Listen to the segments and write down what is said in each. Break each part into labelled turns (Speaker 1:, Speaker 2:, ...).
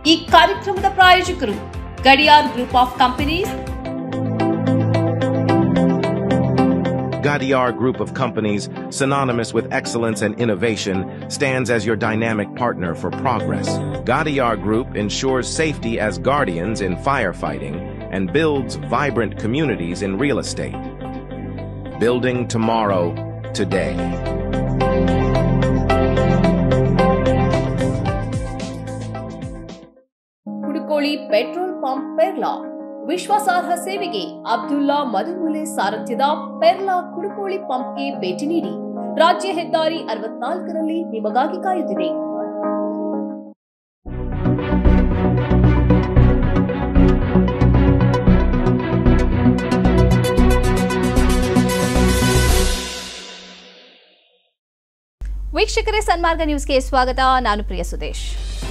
Speaker 1: ಈ ಕಾರ್ಯಕ್ರಮದ ಪ್ರಾಯೋಜಕರು Gadiar group of companies
Speaker 2: Gadiar Group of Companies, synonymous with excellence and innovation, stands as your dynamic partner for progress. Gadiar Group ensures safety as guardians in firefighting and builds vibrant communities in real estate. Building tomorrow, today.
Speaker 1: Kudukoli petrol pump Perla ವಿಶ್ವಾಸಾರ್ಹ ಸೇವೆಗೆ ಅಬ್ದುಲ್ಲಾ ಮಧುಮೂಲೆ ಸಾರಥ್ಯದ ಪೆರ್ಲಾ ಕುಡುಕೋಳಿ ಪಂಪ್ಗೆ ಭೇಟಿ ನೀಡಿ ರಾಜ್ಯ ಹೆದ್ದಾರಿ ಅರವತ್ನಾಲ್ಕರಲ್ಲಿ ನಿಮಗಾಗಿ ಕಾಯುತ್ತಿದೆ ವೀಕ್ಷಕರೇ ಸನ್ಮಾರ್ಗ ನ್ಯೂಸ್ಗೆ ಸ್ವಾಗತ ನಾನು ಪ್ರಿಯ ಸುದೇಶ್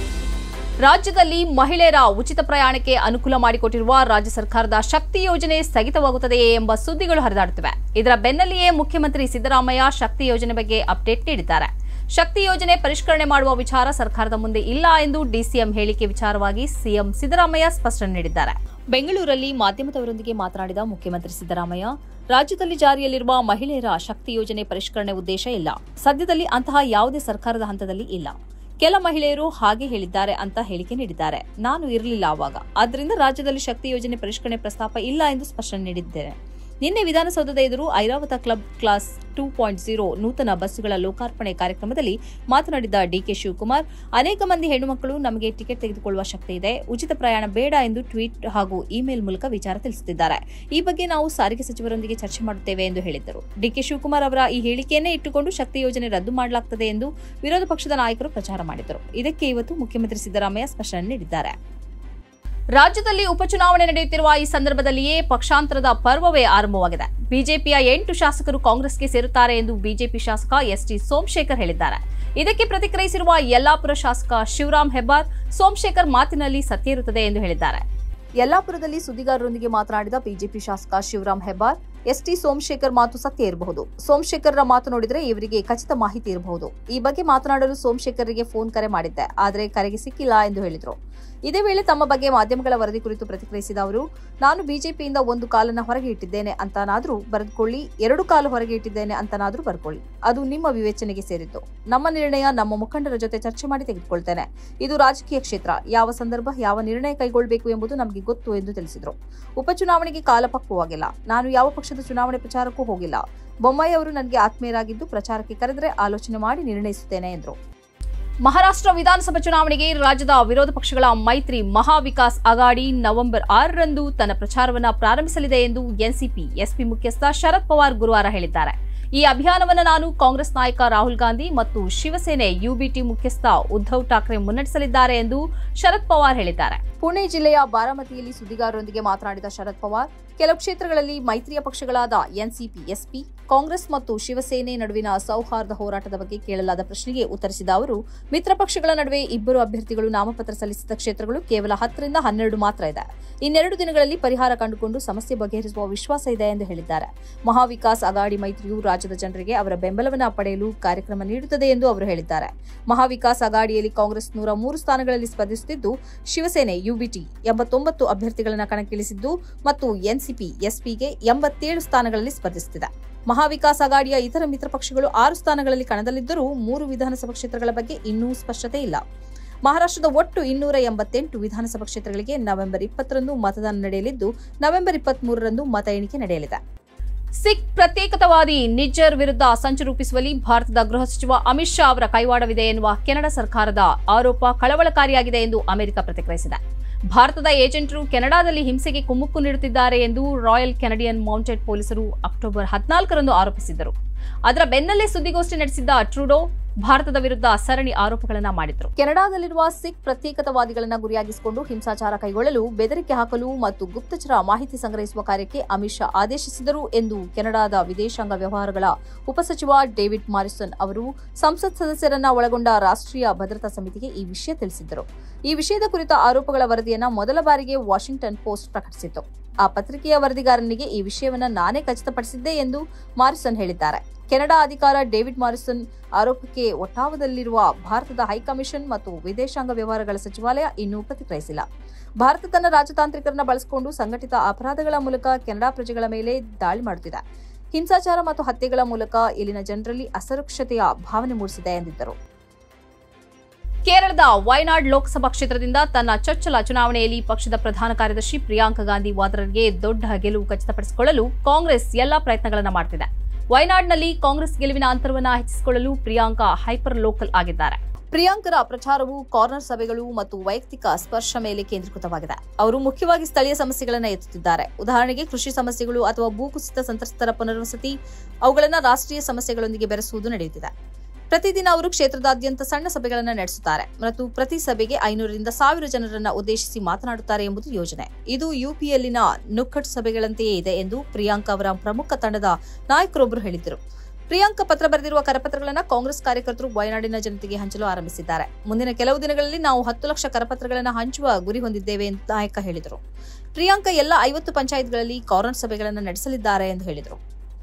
Speaker 1: ರಾಜ್ಯದಲ್ಲಿ ಮಹಿಳೆಯರ ಉಚಿತ ಪ್ರಯಾಣಕ್ಕೆ ಅನುಕೂಲ ಮಾಡಿಕೊಟ್ಟಿರುವ ರಾಜ್ಯ ಸರ್ಕಾರದ ಶಕ್ತಿ ಯೋಜನೆ ಸ್ಥಗಿತವಾಗುತ್ತದೆಯೇ ಎಂಬ ಸುದ್ದಿಗಳು ಹರಿದಾಡುತ್ತಿವೆ ಇದರ ಬೆನ್ನಲ್ಲಿಯೇ ಮುಖ್ಯಮಂತ್ರಿ ಸಿದ್ದರಾಮಯ್ಯ ಶಕ್ತಿ ಯೋಜನೆ ಬಗ್ಗೆ ಅಪ್ಡೇಟ್ ನೀಡಿದ್ದಾರೆ ಶಕ್ತಿ ಯೋಜನೆ ಪರಿಷ್ಕರಣೆ ಮಾಡುವ ವಿಚಾರ ಸರ್ಕಾರದ ಮುಂದೆ ಇಲ್ಲ ಎಂದು ಡಿಸಿಎಂ ಹೇಳಿಕೆ ವಿಚಾರವಾಗಿ ಸಿಎಂ ಸಿದ್ದರಾಮಯ್ಯ ಸ್ಪಷ್ಟನೆ ನೀಡಿದ್ದಾರೆ ಬೆಂಗಳೂರಲ್ಲಿ ಮಾಧ್ಯಮದವರೊಂದಿಗೆ ಮಾತನಾಡಿದ ಮುಖ್ಯಮಂತ್ರಿ ಸಿದ್ದರಾಮಯ್ಯ ರಾಜ್ಯದಲ್ಲಿ ಜಾರಿಯಲ್ಲಿರುವ ಮಹಿಳೆಯರ ಶಕ್ತಿ ಯೋಜನೆ ಪರಿಷ್ಕರಣೆ ಉದ್ದೇಶ ಇಲ್ಲ ಸದ್ಯದಲ್ಲಿ ಅಂತಹ ಯಾವುದೇ ಸರ್ಕಾರದ ಹಂತದಲ್ಲಿ ಇಲ್ಲ ಕೆಲ ಮಹಿಳೆಯರು ಹಾಗೆ ಹೇಳಿದ್ದಾರೆ ಅಂತ ಹೇಳಿಕೆ ನೀಡಿದ್ದಾರೆ ನಾನು ಇರಲಿಲ್ಲ ಆವಾಗ ಆದ್ದರಿಂದ ರಾಜ್ಯದಲ್ಲಿ ಶಕ್ತಿ ಯೋಜನೆ ಪರಿಷ್ಕರಣೆ ಪ್ರಸ್ತಾಪ ಇಲ್ಲ ಎಂದು ಸ್ಪಷ್ಟನೆ ನೀಡಿದ್ದೇನೆ ನಿನ್ನೆ ವಿಧಾನಸೌಧದ ಎದುರು Airavata club class two point zero ನೂತನ ಬಸ್ಸುಗಳ ಲೋಕಾರ್ಪಣೆ ಕಾರ್ಯಕ್ರಮದಲ್ಲಿ ಮಾತನಾಡಿದ ಡಿಕೆ ಶಿವಕುಮಾರ್ ಅನೇಕ ಮಂದಿ ಹೆಣ್ಣುಮಕ್ಕಳು ನಮಗೆ ಟಿಕೆಟ್ ತೆಗೆದುಕೊಳ್ಳುವ ಶಕ್ತಿ ಇದೆ ಉಚಿತ ಪ್ರಯಾಣ ಬೇಡ ಎಂದು ಟ್ವೀಟ್ ಹಾಗೂ ಇಮೇಲ್ ಮೂಲಕ ವಿಚಾರ ತಿಳಿಸುತ್ತಿದ್ದಾರೆ ಈ ಬಗ್ಗೆ ನಾವು ಸಾರಿಗೆ ಸಚಿವರೊಂದಿಗೆ ಚರ್ಚೆ ಮಾಡುತ್ತೇವೆ ಎಂದು ಹೇಳಿದ್ದರು ಡಿಕೆ ಶಿವಕುಮಾರ್ ಅವರ ಈ ಹೇಳಿಕೆಯನ್ನೇ ಇಟ್ಟುಕೊಂಡು ಶಕ್ತಿ ಯೋಜನೆ ರದ್ದು ಮಾಡಲಾಗುತ್ತದೆ ಎಂದು ವಿರೋಧ ಪಕ್ಷದ ನಾಯಕರು ಪ್ರಚಾರ ಮಾಡಿದರು ಇದಕ್ಕೆ ಇವತ್ತು ಮುಖ್ಯಮಂತ್ರಿ ಸಿದ್ದರಾಮಯ್ಯ ಸ್ಪಷ್ಟನೆ ನೀಡಿದ್ದಾರೆ ರಾಜ್ಯದಲ್ಲಿ ಉಪಚುನಾವಣೆ ನಡೆಯುತ್ತಿರುವ ಈ ಸಂದರ್ಭದಲ್ಲಿಯೇ ಪಕ್ಷಾಂತರದ ಪರ್ವವೇ ಆರಂಭವಾಗಿದೆ ಬಿಜೆಪಿಯ ಎಂಟು ಶಾಸಕರು ಕಾಂಗ್ರೆಸ್ಗೆ ಸೇರುತ್ತಾರೆ ಎಂದು ಬಿಜೆಪಿ ಶಾಸಕ ಎಸ್ಟಿ ಸೋಮಶೇಖರ್ ಹೇಳಿದ್ದಾರೆ ಇದಕ್ಕೆ ಪ್ರತಿಕ್ರಿಯಿಸಿರುವ ಯಲ್ಲಾಪುರ ಶಾಸಕ ಶಿವರಾಮ್ ಹೆಬ್ಬಾರ್ ಸೋಮಶೇಖರ್ ಮಾತಿನಲ್ಲಿ ಸತ್ಯ ಇರುತ್ತದೆ ಎಂದು ಹೇಳಿದ್ದಾರೆ ಯಲ್ಲಾಪುರದಲ್ಲಿ ಸುದ್ದಿಗಾರರೊಂದಿಗೆ ಮಾತನಾಡಿದ ಬಿಜೆಪಿ ಶಾಸಕ ಶಿವರಾಮ್ ಹೆಬ್ಬಾರ್ ಎಸ್ಟಿ ಸೋಮಶೇಖರ್ ಮಾತು ಸತ್ಯ ಇರಬಹುದು ಸೋಮಶೇಖರ್ರ ಮಾತು ನೋಡಿದ್ರೆ ಇವರಿಗೆ ಖಚಿತ ಮಾಹಿತಿ ಇರಬಹುದು ಈ ಬಗ್ಗೆ ಮಾತನಾಡಲು ಸೋಮಶೇಖರ್ಗೆ ಫೋನ್ ಕರೆ ಮಾಡಿದ್ದೆ ಆದರೆ ಕರೆಗೆ ಸಿಕ್ಕಿಲ್ಲ ಎಂದು ಹೇಳಿದರು ಇದೇ ವೇಳೆ ತಮ್ಮ ಬಗ್ಗೆ ಮಾಧ್ಯಮಗಳ ವರದಿ ಕುರಿತು ಪ್ರತಿಕ್ರಿಯಿಸಿದ ಅವರು ನಾನು ಬಿಜೆಪಿಯಿಂದ ಒಂದು ಕಾಲನ್ನ ಹೊರಗೆ ಇಟ್ಟಿದ್ದೇನೆ ಅಂತನಾದ್ರೂ ಬರೆದುಕೊಳ್ಳಿ ಎರಡು ಕಾಲು ಹೊರಗೆ ಇಟ್ಟಿದ್ದೇನೆ ಅಂತನಾದ್ರೂ ಬರ್ಕೊಳ್ಳಿ ಅದು ನಿಮ್ಮ ವಿವೇಚನೆಗೆ ಸೇರಿದ್ದು ನಮ್ಮ ನಿರ್ಣಯ ನಮ್ಮ ಮುಖಂಡರ ಜೊತೆ ಚರ್ಚೆ ಮಾಡಿ ತೆಗೆದುಕೊಳ್ತೇನೆ ಇದು ರಾಜಕೀಯ ಕ್ಷೇತ್ರ ಯಾವ ಸಂದರ್ಭ ಯಾವ ನಿರ್ಣಯ ಕೈಗೊಳ್ಳಬೇಕು ಎಂಬುದು ನಮಗೆ ಗೊತ್ತು ಎಂದು ತಿಳಿಸಿದರು ಉಪಚುನಾವಣೆಗೆ ಕಾಲ ಪಕ್ವವಾಗಿಲ್ಲ ನಾನು ಯಾವ ಪಕ್ಷದ ಚುನಾವಣೆ ಪ್ರಚಾರಕ್ಕೂ ಹೋಗಿಲ್ಲ ಬೊಮ್ಮಾಯಿ ಅವರು ನನಗೆ ಆತ್ಮೀಯರಾಗಿದ್ದು ಪ್ರಚಾರಕ್ಕೆ ಕರೆದರೆ ಆಲೋಚನೆ ಮಾಡಿ ನಿರ್ಣಯಿಸುತ್ತೇನೆ ಎಂದರು ಮಹಾರಾಷ್ಟ್ರ ವಿಧಾನಸಭಾ ಚುನಾವಣೆಗೆ ರಾಜ್ಯದ ವಿರೋಧ ಪಕ್ಷಗಳ ಮೈತ್ರಿ ಮಹಾವಿಕಾಸ್ ಅಗಾಡಿ ನವೆಂಬರ್ ಆರರಂದು ತನ್ನ ಪ್ರಚಾರವನ್ನು ಪ್ರಾರಂಭಿಸಲಿದೆ ಎಂದು ಎನ್ಸಿಪಿ ಎಸ್ಪಿ ಮುಖ್ಯಸ್ಥ ಶರದ್ ಪವಾರ್ ಗುರುವಾರ ಹೇಳಿದ್ದಾರೆ ಈ ಅಭಿಯಾನವನ್ನು ನಾನು ಕಾಂಗ್ರೆಸ್ ನಾಯಕ ರಾಹುಲ್ ಗಾಂಧಿ ಮತ್ತು ಶಿವಸೇನೆ ಯುಬಿಟಿ ಮುಖ್ಯಸ್ಥ ಉದ್ಧವ್ ಠಾಕ್ರೆ ಮುನ್ನಡೆಸಲಿದ್ದಾರೆ ಎಂದು ಶರದ್ ಪವಾರ್ ಹೇಳಿದ್ದಾರೆ ಪುಣೆ ಜಿಲ್ಲೆಯ ಬಾರಾಮತಿಯಲ್ಲಿ ಸುದ್ದಿಗಾರರೊಂದಿಗೆ ಮಾತನಾಡಿದ ಶರದ್ ಪವಾರ್ ಕೆಲವು ಕ್ಷೇತ್ರಗಳಲ್ಲಿ ಮೈತ್ರಿಯ ಪಕ್ಷಗಳಾದ ಎನ್ಸಿಪಿ ಎಸ್ಪಿ ಕಾಂಗ್ರೆಸ್ ಮತ್ತು ಶಿವಸೇನೆ ನಡುವಿನ ಸೌಹಾರ್ದ ಹೋರಾಟದ ಬಗ್ಗೆ ಕೇಳಲಾದ ಪ್ರಶ್ನೆಗೆ ಉತ್ತರಿಸಿದ ಅವರು ಮಿತ್ರ ಪಕ್ಷಗಳ ನಡುವೆ ಇಬ್ಬರು ಅಭ್ಯರ್ಥಿಗಳು ನಾಮಪತ್ರ ಸಲ್ಲಿಸಿದ ಕ್ಷೇತ್ರಗಳು ಕೇವಲ ಹತ್ತರಿಂದ ಹನ್ನೆರಡು ಮಾತ್ರ ಇದೆ ಇನ್ನೆರಡು ದಿನಗಳಲ್ಲಿ ಪರಿಹಾರ ಕಂಡುಕೊಂಡು ಸಮಸ್ಯೆ ಬಗೆಹರಿಸುವ ವಿಶ್ವಾಸ ಇದೆ ಎಂದು ಹೇಳಿದ್ದಾರೆ ಮಹಾವಿಕಾಸ್ ಅಗಾಡಿ ಮೈತ್ರಿಯು ರಾಜ್ಯದ ಜನರಿಗೆ ಅವರ ಬೆಂಬಲವನ್ನು ಪಡೆಯಲು ಕಾರ್ಯಕ್ರಮ ನೀಡುತ್ತದೆ ಎಂದು ಅವರು ಹೇಳಿದ್ದಾರೆ ಮಹಾವಿಕಾಸ್ ಅಗಾಡಿಯಲ್ಲಿ ಕಾಂಗ್ರೆಸ್ ನೂರ ಮೂರು ಸ್ಥಾನಗಳಲ್ಲಿ ಸ್ಪರ್ಧಿಸುತ್ತಿದ್ದು ಶಿವಸೇನೆ ಯುಬಿಟಿ ಎಂಬತ್ತೊಂಬತ್ತು ಅಭ್ಯರ್ಥಿಗಳನ್ನು ಕಣಕ್ಕಿಳಿಸಿದ್ದು ಮತ್ತು ಎನ್ಸಿಪಿ ಎಸ್ಪಿಗೆ ಎಂಬತ್ತೇಳು ಸ್ಥಾನಗಳಲ್ಲಿ ಸ್ಪರ್ಧಿಸುತ್ತಿದೆ ಮಹಾವಿಕಾಸ್ ಅಗಾಡಿಯ ಇತರ ಮಿತ್ರ ಪಕ್ಷಗಳು ಆರು ಸ್ಥಾನಗಳಲ್ಲಿ ಕಣದಲ್ಲಿದ್ದರೂ ಮೂರು ವಿಧಾನಸಭಾ ಕ್ಷೇತ್ರಗಳ ಬಗ್ಗೆ ಇನ್ನೂ ಸ್ಪಷ್ಟತೆ ಇಲ್ಲ ಮಹಾರಾಷ್ಟ್ರದ ಒಟ್ಟು ಇನ್ನೂರ ಎಂಬತ್ತೆಂಟು ವಿಧಾನಸಭಾ ಕ್ಷೇತ್ರಗಳಿಗೆ ನವೆಂಬರ್ ಇಪ್ಪತ್ತರಂದು ಮತದಾನ ನಡೆಯಲಿದ್ದು ನವೆಂಬರ್ ಇಪ್ಪತ್ಮೂರರಂದು ಮತ ಎಣಿಕೆ ನಡೆಯಲಿದೆ ಸಿಖ್ ಪ್ರತ್ಯೇಕತಾವಾದಿ ನಿಜ್ಜರ್ ವಿರುದ್ಧ ಸಂಚು ರೂಪಿಸುವಲ್ಲಿ ಭಾರತದ ಗೃಹ ಸಚಿವ ಅಮಿತ್ ಶಾ ಅವರ ಕೈವಾಡವಿದೆ ಎನ್ನುವ ಕೆನಡಾ ಸರ್ಕಾರದ ಆರೋಪ ಕಳವಳಕಾರಿಯಾಗಿದೆ ಎಂದು ಅಮೆರಿಕ ಪ್ರತಿಕ್ರಿಯಿಸಿದೆ ಭಾರತದ ಏಜೆಂಟರು ಕೆನಡಾದಲ್ಲಿ ಹಿಂಸೆಗೆ ಕುಮ್ಮಕ್ಕು ನೀಡುತ್ತಿದ್ದಾರೆ ಎಂದು ರಾಯಲ್ ಕೆನಡಿಯನ್ ಮೌಂಟೆಡ್ ಪೊಲೀಸರು ಅಕ್ಟೋಬರ್ ಹದಿನಾಲ್ಕರಂದು ಆರೋಪಿಸಿದ್ದರು ಅದರ ಬೆನ್ನಲ್ಲೇ ಸುದ್ದಿಗೋಷ್ಠಿ ನಡೆಸಿದ್ದ ಟ್ರೂಡೋ ಭಾರತದ ವಿರುದ್ಧ ಸರಣಿ ಆರೋಪಗಳನ್ನ ಮಾಡಿದ್ರು ಕೆನಡಾದಲ್ಲಿರುವ ಸಿಖ್ ಪ್ರತ್ಯೇಕತಾವಾದಿಗಳನ್ನ ಗುರಿಯಾಗಿಸಿಕೊಂಡು ಹಿಂಸಾಚಾರ ಕೈಗೊಳ್ಳಲು ಬೆದರಿಕೆ ಹಾಕಲು ಮತ್ತು ಗುಪ್ತಚರ ಮಾಹಿತಿ ಸಂಗ್ರಹಿಸುವ ಕಾರ್ಯಕ್ಕೆ ಅಮಿತ್ ಶಾ ಆದೇಶಿಸಿದರು ಎಂದು ಕೆನಡಾದ ವಿದೇಶಾಂಗ ವ್ಯವಹಾರಗಳ ಉಪಸಚಿವ ಡೇವಿಡ್ ಮಾರಿಸನ್ ಅವರು ಸಂಸತ್ ಸದಸ್ಯರನ್ನ ಒಳಗೊಂಡ ರಾಷ್ಟ್ರೀಯ ಭದ್ರತಾ ಸಮಿತಿಗೆ ಈ ವಿಷಯ ತಿಳಿಸಿದ್ದರು ಈ ವಿಷಯದ ಕುರಿತ ಆರೋಪಗಳ ವರದಿಯನ್ನ ಮೊದಲ ಬಾರಿಗೆ ವಾಷಿಂಗ್ಟನ್ ಪೋಸ್ಟ್ ಪ್ರಕಟಿಸಿತ್ತು ಆ ಪತ್ರಿಕೆಯ ವರದಿಗಾರನಿಗೆ ಈ ವಿಷಯವನ್ನ ನಾನೇ ಖಚಿತಪಡಿಸಿದ್ದೆ ಎಂದು ಮಾರಿಸನ್ ಹೇಳಿದ್ದಾರೆ ಕೆನಡಾ ಅಧಿಕಾರ ಡೇವಿಡ್ ಮಾರಿಸನ್ ಆರೋಪಕ್ಕೆ ಒಟ್ಟಾವದಲ್ಲಿರುವ ಭಾರತದ ಹೈಕಮಿಷನ್ ಮತ್ತು ವಿದೇಶಾಂಗ ವ್ಯವಹಾರಗಳ ಸಚಿವಾಲಯ ಇನ್ನೂ ಪ್ರತಿಕ್ರಿಯಿಸಿಲ್ಲ ಭಾರತ ತನ್ನ ರಾಜತಾಂತ್ರಿಕರನ್ನ ಬಳಸಿಕೊಂಡು ಸಂಘಟಿತ ಅಪರಾಧಗಳ ಮೂಲಕ ಕೆನಡಾ ಪ್ರಜೆಗಳ ಮೇಲೆ ದಾಳಿ ಮಾಡುತ್ತಿದೆ ಹಿಂಸಾಚಾರ ಮತ್ತು ಹತ್ಯೆಗಳ ಮೂಲಕ ಇಲ್ಲಿನ ಜನರಲ್ಲಿ ಅಸುರಕ್ಷತೆಯ ಭಾವನೆ ಮೂಡಿಸಿದೆ ಎಂದಿದ್ದರು ಕೇರಳದ ವಯನಾಡ್ ಲೋಕಸಭಾ ಕ್ಷೇತ್ರದಿಂದ ತನ್ನ ಚೊಚ್ಚಲ ಚುನಾವಣೆಯಲ್ಲಿ ಪಕ್ಷದ ಪ್ರಧಾನ ಕಾರ್ಯದರ್ಶಿ ಪ್ರಿಯಾಂಕಾ ಗಾಂಧಿ ವಾದ್ರರ್ಗೆ ದೊಡ್ಡ ಗೆಲುವು ಖಚಿತಪಡಿಸಿಕೊಳ್ಳಲು ಕಾಂಗ್ರೆಸ್ ಎಲ್ಲಾ ಪ್ರಯತ್ನಗಳನ್ನು ಮಾಡುತ್ತಿದೆ ವಯನಾಡ್ನಲ್ಲಿ ಕಾಂಗ್ರೆಸ್ ಗೆಲುವಿನ ಅಂತರವನ್ನು ಹೆಚ್ಚಿಸಿಕೊಳ್ಳಲು ಪ್ರಿಯಾಂಕಾ ಹೈಪರ್ ಲೋಕಲ್ ಆಗಿದ್ದಾರೆ ಪ್ರಿಯಾಂಕರ ಪ್ರಚಾರವು ಕಾರ್ನರ್ ಸಭೆಗಳು ಮತ್ತು ವೈಯಕ್ತಿಕ ಸ್ಪರ್ಶ ಮೇಲೆ ಕೇಂದ್ರೀಕೃತವಾಗಿದೆ ಅವರು ಮುಖ್ಯವಾಗಿ ಸ್ಥಳೀಯ ಸಮಸ್ಯೆಗಳನ್ನು ಎತ್ತುತ್ತಿದ್ದಾರೆ ಉದಾಹರಣೆಗೆ ಕೃಷಿ ಸಮಸ್ಯೆಗಳು ಅಥವಾ ಭೂಕುಸಿತ ಸಂತ್ರಸ್ತರ ಪುನರ್ವಸತಿ ಅವುಗಳನ್ನು ರಾಷ್ಟ್ರೀಯ ಸಮಸ್ಯೆಗಳೊಂದಿಗೆ ಬೆರೆಸುವುದು ನಡೆಯುತ್ತಿದೆ ಪ್ರತಿದಿನ ಅವರು ಕ್ಷೇತ್ರದಾದ್ಯಂತ ಸಣ್ಣ ಸಭೆಗಳನ್ನು ನಡೆಸುತ್ತಾರೆ ಮತ್ತು ಪ್ರತಿ ಸಭೆಗೆ ಐನೂರರಿಂದ ಸಾವಿರ ಜನರನ್ನ ಉದ್ದೇಶಿಸಿ ಮಾತನಾಡುತ್ತಾರೆ ಎಂಬುದು ಯೋಜನೆ ಇದು ಯುಪಿಯಲ್ಲಿನ ನುಕ್ಕಟ್ಟು ಸಭೆಗಳಂತೆಯೇ ಇದೆ ಎಂದು ಪ್ರಿಯಾಂಕಾ ಅವರ ಪ್ರಮುಖ ತಂಡದ ನಾಯಕರೊಬ್ಬರು ಹೇಳಿದ್ದರು ಪ್ರಿಯಾಂಕಾ ಪತ್ರ ಬರೆದಿರುವ ಕರಪತ್ರಗಳನ್ನು ಕಾಂಗ್ರೆಸ್ ಕಾರ್ಯಕರ್ತರು ವಯನಾಡಿನ ಜನತೆಗೆ ಹಂಚಲು ಆರಂಭಿಸಿದ್ದಾರೆ ಮುಂದಿನ ಕೆಲವು ದಿನಗಳಲ್ಲಿ ನಾವು ಹತ್ತು ಲಕ್ಷ ಕರಪತ್ರಗಳನ್ನು ಹಂಚುವ ಗುರಿ ಹೊಂದಿದ್ದೇವೆ ಎಂದು ನಾಯಕ ಹೇಳಿದರು ಪ್ರಿಯಾಂಕಾ ಎಲ್ಲ ಐವತ್ತು ಪಂಚಾಯತ್ಗಳಲ್ಲಿ ಕಾರ್ನರ್ ಸಭೆಗಳನ್ನು ನಡೆಸಲಿದ್ದಾರೆ ಎಂದು ಹೇಳಿದರು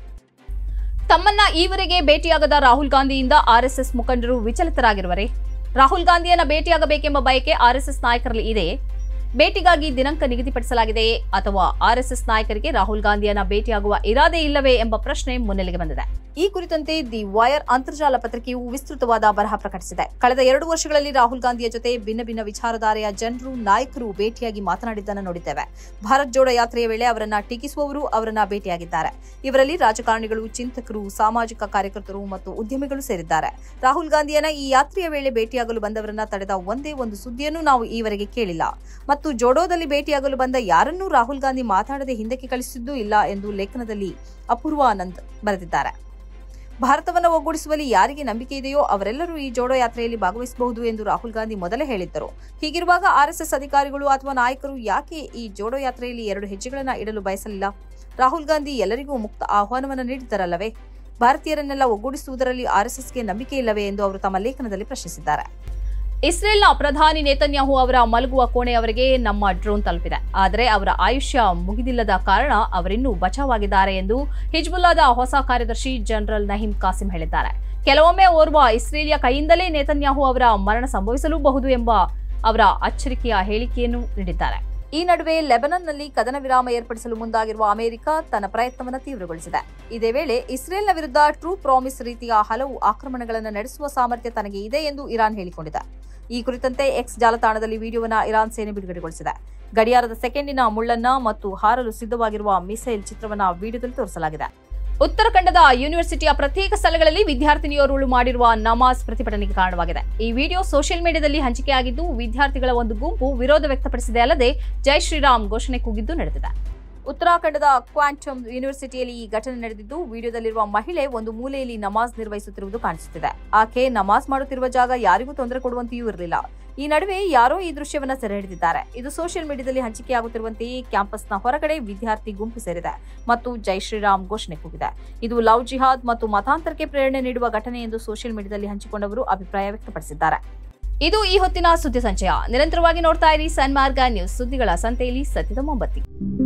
Speaker 1: ತಮ್ಮನ್ನ ಈವರೆಗೆ ಭೇಟಿಯಾಗದ ರಾಹುಲ್ ಗಾಂಧಿಯಿಂದ ಆರ್ಎಸ್ಎಸ್ ಮುಖಂಡರು ವಿಚಲಿತರಾಗಿರುವರೆ ರಾಹುಲ್ ಗಾಂಧಿಯನ್ನ ಭೇಟಿಯಾಗಬೇಕೆಂಬ ಬಯಕೆ ಆರ್ಎಸ್ಎಸ್ ನಾಯಕರಲ್ಲಿ ಇದೆಯೇ ಭೇಟಿಗಾಗಿ ದಿನಾಂಕ ನಿಗದಿಪಡಿಸಲಾಗಿದೆಯೇ ಅಥವಾ ಆರ್ಎಸ್ಎಸ್ ನಾಯಕರಿಗೆ ರಾಹುಲ್ ಗಾಂಧಿಯನ್ನ ಭೇಟಿಯಾಗುವ ಇರಾದೆ ಇಲ್ಲವೇ ಎಂಬ ಪ್ರಶ್ನೆ ಮುನ್ನೆಲೆಗೆ ಬಂದಿದೆ ಈ ಕುರಿತಂತೆ ದಿ ವೈರ್ ಅಂತರ್ಜಾಲ ಪತ್ರಿಕೆಯು ವಿಸ್ತೃತವಾದ ಬರಹ ಪ್ರಕಟಿಸಿದೆ ಕಳೆದ ಎರಡು ವರ್ಷಗಳಲ್ಲಿ ರಾಹುಲ್ ಗಾಂಧಿಯ ಜೊತೆ ಭಿನ್ನ ಭಿನ್ನ ವಿಚಾರಧಾರೆಯ ಜನರು ನಾಯಕರು ಭೇಟಿಯಾಗಿ ಮಾತನಾಡಿದ್ದನ್ನು ನೋಡಿದ್ದೇವೆ ಭಾರತ್ ಜೋಡೋ ಯಾತ್ರೆಯ ವೇಳೆ ಅವರನ್ನ ಟೀಕಿಸುವವರು ಅವರನ್ನ ಭೇಟಿಯಾಗಿದ್ದಾರೆ ಇವರಲ್ಲಿ ರಾಜಕಾರಣಿಗಳು ಚಿಂತಕರು ಸಾಮಾಜಿಕ ಕಾರ್ಯಕರ್ತರು ಮತ್ತು ಉದ್ಯಮಿಗಳು ಸೇರಿದ್ದಾರೆ ರಾಹುಲ್ ಗಾಂಧಿಯನ್ನ ಈ ಯಾತ್ರೆಯ ವೇಳೆ ಭೇಟಿಯಾಗಲು ಬಂದವರನ್ನ ತಡೆದ ಒಂದೇ ಒಂದು ಸುದ್ದಿಯನ್ನು ನಾವು ಈವರೆಗೆ ಕೇಳಿಲ್ಲ ಮತ್ತು ಜೋಡೋದಲ್ಲಿ ಭೇಟಿಯಾಗಲು ಬಂದ ಯಾರನ್ನೂ ರಾಹುಲ್ ಗಾಂಧಿ ಮಾತಾಡದೆ ಹಿಂದಕ್ಕೆ ಕಳಿಸಿದ್ದೂ ಇಲ್ಲ ಎಂದು ಲೇಖನದಲ್ಲಿ ಅಪೂರ್ವ ಆನಂದ್ ಬರೆದಿದ್ದಾರೆ ಭಾರತವನ್ನು ಒಗ್ಗೂಡಿಸುವಲ್ಲಿ ಯಾರಿಗೆ ನಂಬಿಕೆ ಇದೆಯೋ ಅವರೆಲ್ಲರೂ ಈ ಜೋಡೋ ಯಾತ್ರೆಯಲ್ಲಿ ಭಾಗವಹಿಸಬಹುದು ಎಂದು ರಾಹುಲ್ ಗಾಂಧಿ ಮೊದಲೇ ಹೇಳಿದ್ದರು ಹೀಗಿರುವಾಗ ಆರ್ಎಸ್ಎಸ್ ಅಧಿಕಾರಿಗಳು ಅಥವಾ ನಾಯಕರು ಯಾಕೆ ಈ ಜೋಡೋ ಯಾತ್ರೆಯಲ್ಲಿ ಎರಡು ಹೆಜ್ಜೆಗಳನ್ನು ಇಡಲು ಬಯಸಲಿಲ್ಲ ರಾಹುಲ್ ಗಾಂಧಿ ಎಲ್ಲರಿಗೂ ಮುಕ್ತ ಆಹ್ವಾನವನ್ನು ನೀಡಿದ್ದರಲ್ಲವೇ ಭಾರತೀಯರನ್ನೆಲ್ಲ ಒಗ್ಗೂಡಿಸುವುದರಲ್ಲಿ ಆರ್ಎಸ್ಎಸ್ಗೆ ನಂಬಿಕೆ ಇಲ್ಲವೇ ಎಂದು ಅವರು ತಮ್ಮ ಲೇಖನದಲ್ಲಿ ಪ್ರಶ್ನಿಸಿದ್ದಾರೆ ಇಸ್ರೇಲ್ನ ಪ್ರಧಾನಿ ನೇತನ್ಯಾಹು ಅವರ ಮಲಗುವ ಕೋಣೆಯವರೆಗೆ ನಮ್ಮ ಡ್ರೋನ್ ತಲುಪಿದೆ ಆದರೆ ಅವರ ಆಯುಷ್ಯ ಮುಗಿದಿಲ್ಲದ ಕಾರಣ ಅವರಿನ್ನೂ ಬಚಾವಾಗಿದ್ದಾರೆ ಎಂದು ಹಿಜ್ಬುಲ್ಲಾದ ಹೊಸ ಕಾರ್ಯದರ್ಶಿ ಜನರಲ್ ನಹೀಂ ಕಾಸಿಂ ಹೇಳಿದ್ದಾರೆ ಕೆಲವೊಮ್ಮೆ ಓರ್ವ ಇಸ್ರೇಲಿಯ ಕೈಯಿಂದಲೇ ನೇತನ್ಯಾಹು ಅವರ ಮರಣ ಸಂಭವಿಸಲೂಬಹುದು ಎಂಬ ಅವರ ಅಚ್ಚರಿಕೆಯ ಹೇಳಿಕೆಯನ್ನು ನೀಡಿದ್ದಾರೆ ಈ ನಡುವೆ ಲೆಬನನ್ನಲ್ಲಿ ಕದನ ವಿರಾಮ ಏರ್ಪಡಿಸಲು ಮುಂದಾಗಿರುವ ಅಮೆರಿಕ ತನ್ನ ಪ್ರಯತ್ನವನ್ನು ತೀವ್ರಗೊಳಿಸಿದೆ ಇದೇ ವೇಳೆ ಇಸ್ರೇಲ್ನ ವಿರುದ್ಧ ಟ್ರೂ ಪ್ರಾಮಿಸ್ ರೀತಿಯ ಹಲವು ಆಕ್ರಮಣಗಳನ್ನು ನಡೆಸುವ ಸಾಮರ್ಥ್ಯ ತನಗೆ ಇದೆ ಎಂದು ಇರಾನ್ ಹೇಳಿಕೊಂಡಿದೆ ಈ ಕುರಿತಂತೆ ಎಕ್ಸ್ ಜಾಲತಾಣದಲ್ಲಿ ವಿಡಿಯೋವನ್ನು ಇರಾನ್ ಸೇನೆ ಬಿಡುಗಡೆಗೊಳಿಸಿದೆ ಗಡಿಯಾರದ ಸೆಕೆಂಡಿನ ಮುಳ್ಳನ್ನ ಮತ್ತು ಹಾರಲು ಸಿದ್ಧವಾಗಿರುವ ಮಿಸೈಲ್ ಚಿತ್ರವನ್ನ ವಿಡಿಯೋದಲ್ಲಿ ತೋರಿಸಲಾಗಿದೆ ಉತ್ತರಾಖಂಡದ ಯೂನಿವರ್ಸಿಟಿಯ ಪ್ರತ್ಯೇಕ ಸ್ಥಳಗಳಲ್ಲಿ ವಿದ್ಯಾರ್ಥಿನಿಯೋರ್ವಳು ಮಾಡಿರುವ ನಮಾಜ್ ಪ್ರತಿಭಟನೆಗೆ ಕಾರಣವಾಗಿದೆ ಈ ವಿಡಿಯೋ ಸೋಷಿಯಲ್ ಮೀಡಿಯಾದಲ್ಲಿ ಹಂಚಿಕೆಯಾಗಿದ್ದು ವಿದ್ಯಾರ್ಥಿಗಳ ಒಂದು ಗುಂಪು ವಿರೋಧ ವ್ಯಕ್ತಪಡಿಸಿದೆ ಅಲ್ಲದೆ ಜೈ ಶ್ರೀರಾಮ್ ಘೋಷಣೆ ಕೂಗಿದ್ದು ನಡೆದಿದೆ ಉತ್ತರಾಖಂಡದ ಕ್ವಾಂಟಮ್ ಯೂನಿವರ್ಸಿಟಿಯಲ್ಲಿ ಈ ಘಟನೆ ನಡೆದಿದ್ದು ವಿಡಿಯೋದಲ್ಲಿರುವ ಮಹಿಳೆ ಒಂದು ಮೂಲೆಯಲ್ಲಿ ನಮಾಜ್ ನಿರ್ವಹಿಸುತ್ತಿರುವುದು ಕಾಣಿಸುತ್ತಿದೆ ಆಕೆ ನಮಾಜ್ ಮಾಡುತ್ತಿರುವ ಜಾಗ ಯಾರಿಗೂ ತೊಂದರೆ ಕೊಡುವಂತೆಯೂ ಇರಲಿಲ್ಲ ಈ ನಡುವೆ ಯಾರೋ ಈ ದೃಶ್ಯವನ್ನ ಸೆರೆ ಹಿಡಿದಿದ್ದಾರೆ ಇದು ಸೋಷಿಯಲ್ ಮೀಡಿಯಾದಲ್ಲಿ ಹಂಚಿಕೆಯಾಗುತ್ತಿರುವಂತೆಯೇ ಕ್ಯಾಂಪಸ್ನ ಹೊರಗಡೆ ವಿದ್ಯಾರ್ಥಿ ಗುಂಪು ಸೇರಿದೆ ಮತ್ತು ಜೈ ಶ್ರೀರಾಮ್ ಘೋಷಣೆ ಕೂಗಿದೆ ಇದು ಲವ್ ಜಿಹಾದ್ ಮತ್ತು ಮತಾಂತರಕ್ಕೆ ಪ್ರೇರಣೆ ನೀಡುವ ಘಟನೆ ಎಂದು ಸೋಷಿಯಲ್ ಮೀಡಿಯಾದಲ್ಲಿ ಹಂಚಿಕೊಂಡವರು ಅಭಿಪ್ರಾಯ ವ್ಯಕ್ತಪಡಿಸಿದ್ದಾರೆ ಇದು ಈ ಹೊತ್ತಿನ ಸುದ್ದಿ ಸಂಚಯ ನಿರಂತರವಾಗಿ ನೋಡ್ತಾ ಇರಿ ಸನ್ಮಾರ್ಗ ನ್ಯೂಸ್ ಸುದ್ದಿಗಳ ಸಂತೆಯಲ್ಲಿ ಸತ್ಯದ ಮೊಂಬತ್ತಿ